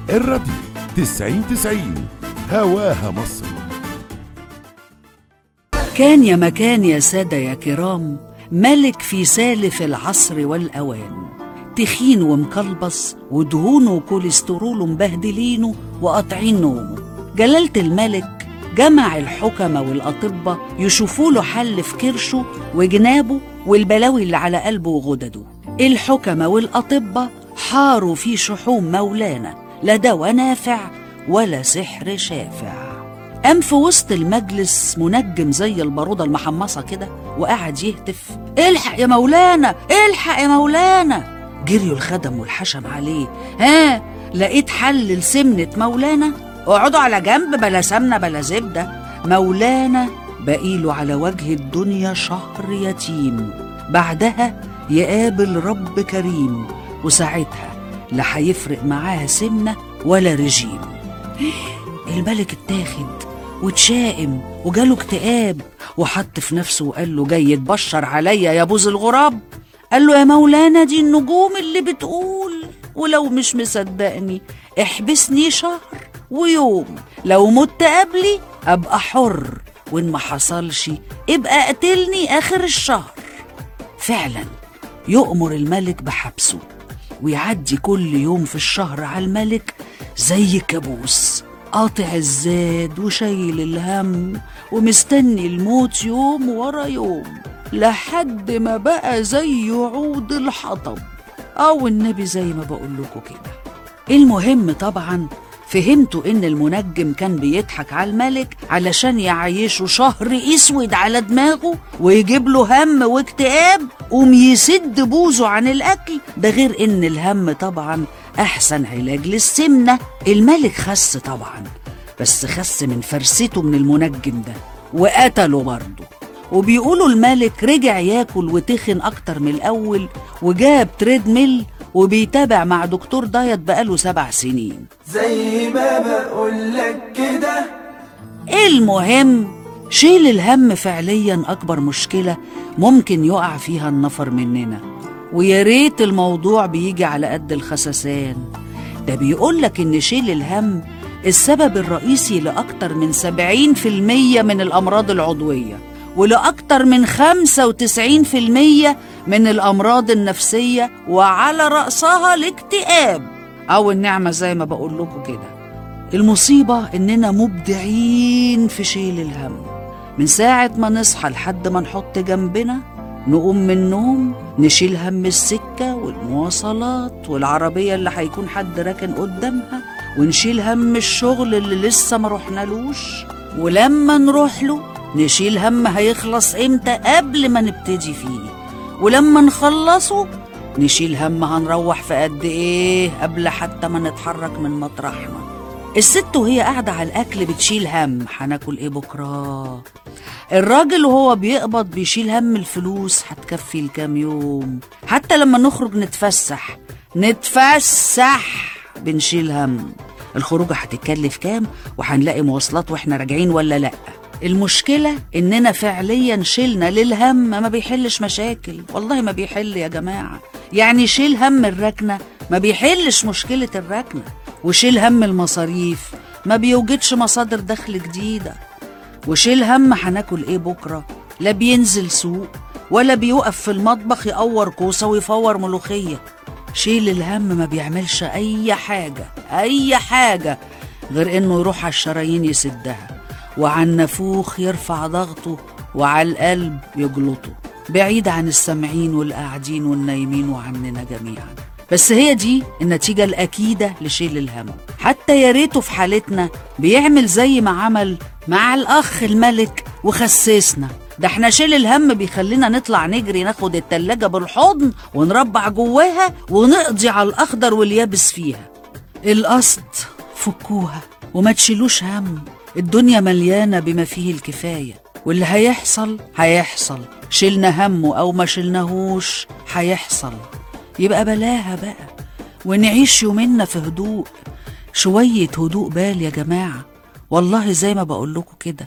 الراديو تسعين تسعين هواها مصر كان يا مكان يا سادة يا كرام ملك في سالف العصر والأوان تخين ومكلبص ودهونه وكوليستروله مبهدلينه وقاطعين نومه جلالة الملك جمع الحكمة والأطباء يشوفوا له حل في كرشه وجنابه والبلاوي اللي على قلبه وغدده الحكمة والأطباء حاروا في شحوم مولانا لا دواء نافع ولا سحر شافع قام في وسط المجلس منجم زي البارودة المحمصة كده وقعد يهتف الحق يا مولانا الحق يا مولانا جريوا الخدم والحشم عليه ها لقيت حل لسمنة مولانا اقعدوا على جنب بلا سمنة بلا زبدة مولانا بقيله على وجه الدنيا شهر يتيم بعدها يقابل رب كريم وساعتها لا هيفرق معاها سمنة ولا رجيم الملك اتاخد واتشائم وجاله اكتئاب وحط في نفسه وقال له جاي تبشر عليا يا بوز الغراب قال له يا مولانا دي النجوم اللي بتقول ولو مش مصدقني احبسني شهر ويوم لو مت قبلي ابقى حر وان ما حصلش ابقى قتلني اخر الشهر فعلا يؤمر الملك بحبسه ويعدي كل يوم في الشهر على الملك زي كابوس قاطع الزاد وشايل الهم ومستني الموت يوم ورا يوم لحد ما بقى زي عود الحطب أو النبي زي ما بقول لكم كده المهم طبعا فهمتوا إن المنجم كان بيضحك على الملك علشان يعيشه شهر اسود على دماغه ويجيب له هم واكتئاب قوم يسد بوزه عن الأكل ده غير إن الهم طبعا أحسن علاج للسمنة الملك خس طبعا بس خس من فرسته من المنجم ده وقتله برضه وبيقولوا الملك رجع ياكل وتخن أكتر من الأول وجاب تريد ميل وبيتابع مع دكتور دايت بقاله سبع سنين زي ما بقولك كده المهم شيل الهم فعليا أكبر مشكلة ممكن يقع فيها النفر مننا ويا ريت الموضوع بيجي على قد الخسسان ده بيقولك إن شيل الهم السبب الرئيسي لأكتر من 70% من الأمراض العضوية ولأكتر من 95% من الأمراض النفسية وعلى رأسها الاكتئاب أو النعمة زي ما بقول لكم كده المصيبة إننا مبدعين في شيل الهم من ساعة ما نصحى لحد ما نحط جنبنا نقوم من النوم نشيل هم السكة والمواصلات والعربية اللي هيكون حد راكن قدامها ونشيل هم الشغل اللي لسه ما رحنالوش ولما نروح له نشيل هم هيخلص امتى قبل ما نبتدي فيه ولما نخلصه نشيل هم هنروح في قد ايه قبل حتى ما نتحرك من مطرحنا الست وهي قاعدة على الأكل بتشيل هم هناكل إيه بكرة الراجل وهو بيقبض بيشيل هم الفلوس هتكفي الكام يوم حتى لما نخرج نتفسح نتفسح بنشيل هم الخروجة هتتكلف كام وهنلاقي مواصلات واحنا راجعين ولا لأ المشكلة إننا فعليا شلنا للهم ما بيحلش مشاكل والله ما بيحل يا جماعة يعني شيل هم الركنة ما بيحلش مشكلة الركنة وشيل هم المصاريف ما بيوجدش مصادر دخل جديدة وشيل هم هناكل ايه بكرة لا بينزل سوق ولا بيوقف في المطبخ يقور كوسة ويفور ملوخية شيل الهم ما بيعملش أي حاجة أي حاجة غير إنه يروح على الشرايين يسدها وعلى النافوخ يرفع ضغطه وعلى القلب يجلطه بعيد عن السامعين والقاعدين والنايمين وعننا جميعا بس هي دي النتيجة الأكيدة لشيل الهم حتى يا ريته في حالتنا بيعمل زي ما عمل مع الأخ الملك وخسسنا ده احنا شيل الهم بيخلينا نطلع نجري ناخد التلاجة بالحضن ونربع جواها ونقضي على الأخضر واليابس فيها القصد فكوها وما تشيلوش هم الدنيا مليانة بما فيه الكفاية واللي هيحصل هيحصل شلنا همه أو ما شلناهوش هيحصل يبقى بلاها بقى ونعيش يومنا في هدوء شوية هدوء بال يا جماعة والله زي ما بقول لكم كده